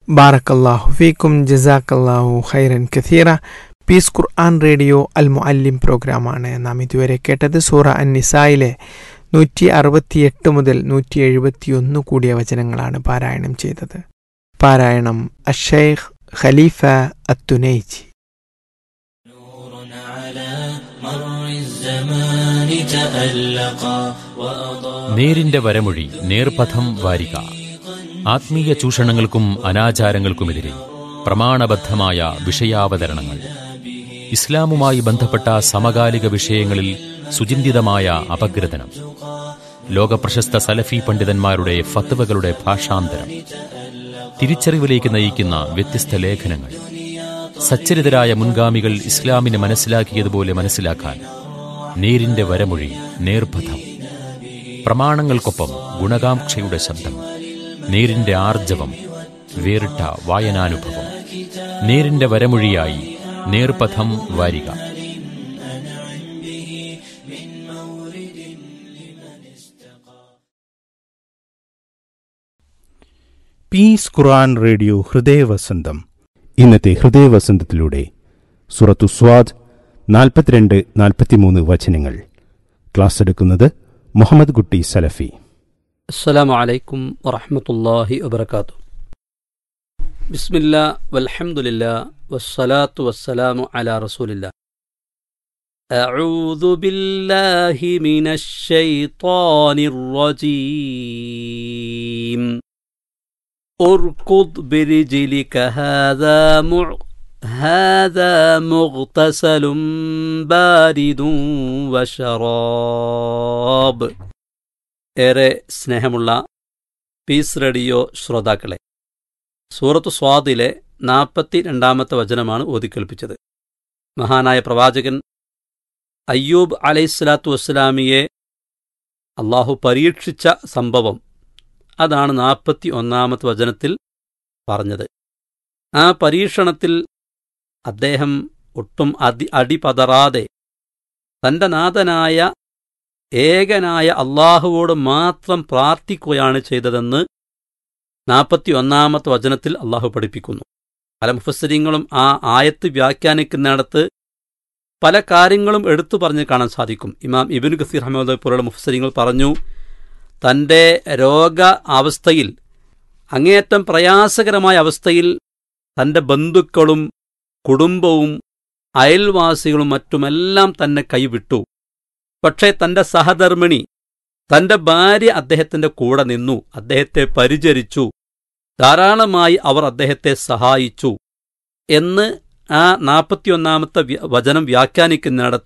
ബാറക്കല്ലാഹു ഫീക്കും ജസാക്കല്ലാഹു ഖൈറൻ കഥീറ പീസ് ഖുർആൻ റേഡിയോ അൽ മുഅല്ലിം പ്രോഗ്രാമാണ് നാം ഇതുവരെ കേട്ടത് സൂറ അൻ നിസായിലെ നൂറ്റി അറുപത്തിയെട്ട് മുതൽ നൂറ്റി എഴുപത്തിയൊന്ന് കൂടിയ വചനങ്ങളാണ് പാരായണം ചെയ്തത് പാരായണം അഷൈഖ് ഖലീഫ അത്തുനൈജി نور على مر الزمان تألقا وأضاء നേരിന്റെ വരമൊഴി നേർപഥം വാരിക ആത്മീയ ചൂഷണങ്ങൾക്കും അനാചാരങ്ങൾക്കുമെതിരെ പ്രമാണബദ്ധമായ വിഷയാവതരണങ്ങൾ ഇസ്ലാമുമായി ബന്ധപ്പെട്ട സമകാലിക വിഷയങ്ങളിൽ സുചിന്തിതമായ അപഗ്രഥനം ലോകപ്രശസ്ത സലഫി പണ്ഡിതന്മാരുടെ ഫത്വകളുടെ ഭാഷാന്തരം തിരിച്ചറിവിലേക്ക് നയിക്കുന്ന വ്യത്യസ്ത ലേഖനങ്ങൾ സച്ചരിതരായ മുൻഗാമികൾ ഇസ്ലാമിനെ മനസ്സിലാക്കിയതുപോലെ മനസ്സിലാക്കാൻ നേരിന്റെ വരമൊഴി നേർപഥം പ്രമാണങ്ങൾക്കൊപ്പം ഗുണകാംക്ഷയുടെ ശബ്ദം നേരിന്റെ ആർജവം വേറിട്ട വായനാനുഭവം നേരിന്റെ വരമൊഴിയായി നേർപഥം വാരിക പീസ് ഖുർആൻ റേഡിയോ ഹൃദയവസന്തം ഇന്നത്തെ ഹൃദയവസന്തത്തിലൂടെ സുറത്തു സ്വാദ് നാൽപ്പത്തിരണ്ട് നാൽപ്പത്തിമൂന്ന് വചനങ്ങൾ ക്ലാസ് എടുക്കുന്നത് മുഹമ്മദ് കുട്ടി സലഫി السلام عليكم ورحمة الله وبركاته بسم الله والحمد لله والصلاة والسلام على رسول الله أعوذ بالله من الشيطان الرجيم اركض برجلك هذا مع هذا مغتسل بارد وشراب ഏറെ സ്നേഹമുള്ള പീസ് റേഡിയോ ശ്രോതാക്കളെ സൂറത്ത് സ്വാദിലെ നാൽപ്പത്തി രണ്ടാമത്തെ വചനമാണ് ഓതിക്കേൽപ്പിച്ചത് മഹാനായ പ്രവാചകൻ അയ്യൂബ് അലൈഹിസ്സലാത്തു വസ്സലാമിയെ അള്ളാഹു പരീക്ഷിച്ച സംഭവം അതാണ് നാൽപ്പത്തി ഒന്നാമത്തെ വചനത്തിൽ പറഞ്ഞത് ആ പരീക്ഷണത്തിൽ അദ്ദേഹം ഒട്ടും അതി അടിപതറാതെ തന്റെ നാഥനായ ഏകനായ അള്ളാഹുവോട് മാത്രം പ്രാർത്ഥിക്കുകയാണ് ചെയ്തതെന്ന് നാൽപ്പത്തി ഒന്നാമത്തെ വചനത്തിൽ അള്ളാഹു പഠിപ്പിക്കുന്നു പല മുഫസ്സരിങ്ങളും ആ ആയത്ത് വ്യാഖ്യാനിക്കുന്നിടത്ത് പല കാര്യങ്ങളും എടുത്തു പറഞ്ഞ് കാണാൻ സാധിക്കും ഇമാം ഇബിൻ ഗസീർ അഹമ്മദ് പോലുള്ള മുഫസ്സരിങ്ങൾ പറഞ്ഞു തൻ്റെ രോഗ അവസ്ഥയിൽ അങ്ങേയറ്റം പ്രയാസകരമായ അവസ്ഥയിൽ തൻ്റെ ബന്ധുക്കളും കുടുംബവും അയൽവാസികളും മറ്റുമെല്ലാം തന്നെ കൈവിട്ടു പക്ഷേ തന്റെ സഹധർമ്മിണി തന്റെ ഭാര്യ അദ്ദേഹത്തിന്റെ കൂടെ നിന്നു അദ്ദേഹത്തെ പരിചരിച്ചു ധാരാളമായി അവർ അദ്ദേഹത്തെ സഹായിച്ചു എന്ന് ആ നാൽപ്പത്തിയൊന്നാമത്തെ വ്യ- വചനം വ്യാഖ്യാനിക്കുന്നിടത്ത്